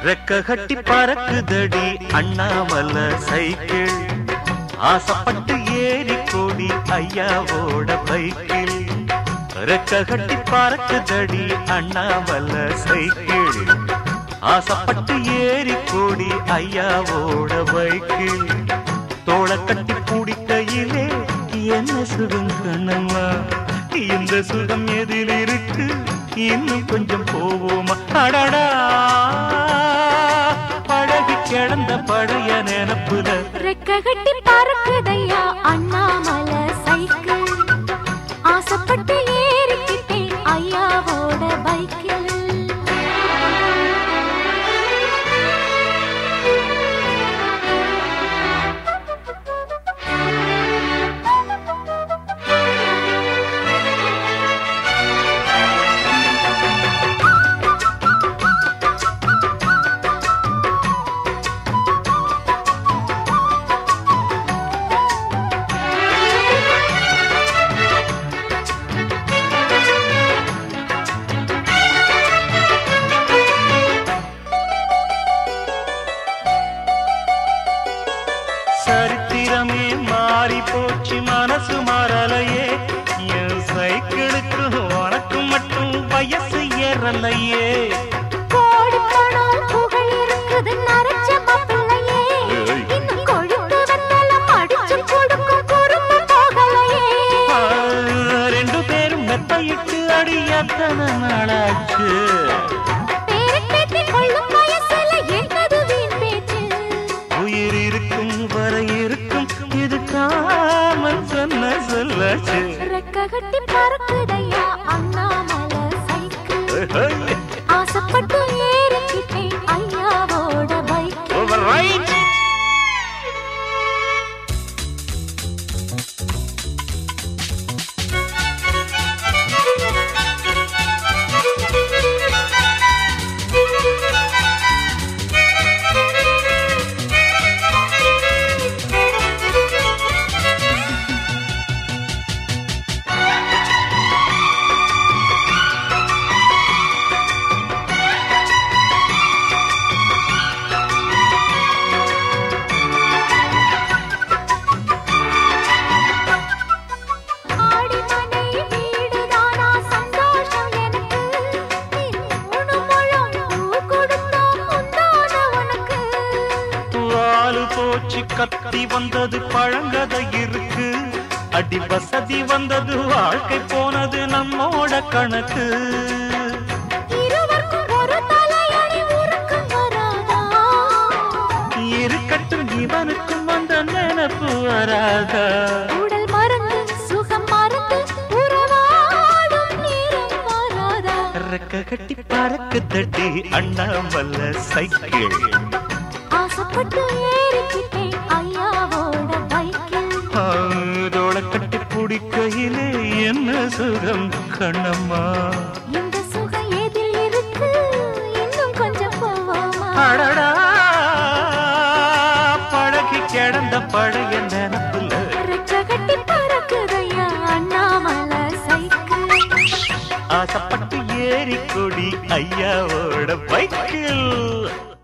ரெக்க கட்டி பறக்குதடி அண்ணாமல சைக்கிள் ஆசைப்பட்டு ஏறி கோடி ஐயாவோட பைக்கில் ரெக்க கட்டி பறக்குதடி அண்ணாமல சைக்கிள் ஆசைப்பட்டு ஏறி கோடி ஐயாவோட பைக்கில் தோளை கட்டி பிடிக்கையிலே என்ன சுகம் கண்ணம்மா இந்த சுகம் எதில் இருக்கு இன்னும் கொஞ்சம் போவோமா அடடா பழகி கிடந்த பழைய நினப்புல ரெக்க கட்டி பறக்குதையா அண்ணாமல சைக்கிள் ஆசைப்பட்டு ஏறிக்கிட்டேன் ஐயாவோட பைக்கில் சரித்திரமே மாறி போச்சு மனசு மாறலையே என் சைக்கிளுக்கு உனக்கு மட்டும் வயசு ஏறலையே கோடி பணம் புகழ் இருக்குது நரைச்ச மாப்பிள்ளையே ஏய். இன்னும் கொழுப்பு வெத்தலம் அடிச்சு கொடுக்கும் குறும்பு போகலையே ஆ, ரெண்டு பேரும் மெத்தையிட்டு அடி எத்தனை நாளாச்சு பேரன் பேத்தி கொள்ளும் வயசுல என்னது வீண் பேச்சு உயிர் இருக்கும் வரை இருக்கும் இது காமன் சொன்ன சொல்லாச்சு ரெக்க கட்டி பறக்குதையா அண்ணாமல சைக்கிள் ஆசைப்பட்டு ஏறிக்கிட்டேன் ஐயாவோட பைக்கில் Override. ஆடிமனை வீடுதானா சந்தோஷம் எனக்கு மூணு முழம் பூ கொடுத்தா முந்தான உனக்கு வாலு போச்சு கத்தி வந்தது பழங்கதை இருக்கு அடி வசதி வந்தது வாழ்க்கை போனது நம்மோட கணக்கு இருவருக்கும் ஒரு தலையணி உருக்கம் வராதா இருக்கட்டும் இவனுக்கும் அந்த நினைப்பு வராதா உடல் மறந்து சுகம் மறந்து உறவாடும் நேரம் வராதா ரெக்க கட்டி பறக்கு தட்டி அண்ணாமல்ல சைக்கிள் ஆசைப்பட்டு ஏறிக்கிட்டேன் ஐயாவோட பைக்கில் தோள கட்டி பிடிக்கையிலே என்ன சுகம் கண்ணம்மா இந்த சுகம் எதில் இருக்கு இன்னும் கொஞ்சம் போவோமா அடடா பழகி கிடந்த பழைய நினப்புல ரெக்க கட்டி பறக்குதையா அண்ணாமலை சைக்கிள் ஆசைப்பட்டு ஏறி கொடி ஐயாவோட பைக்கில்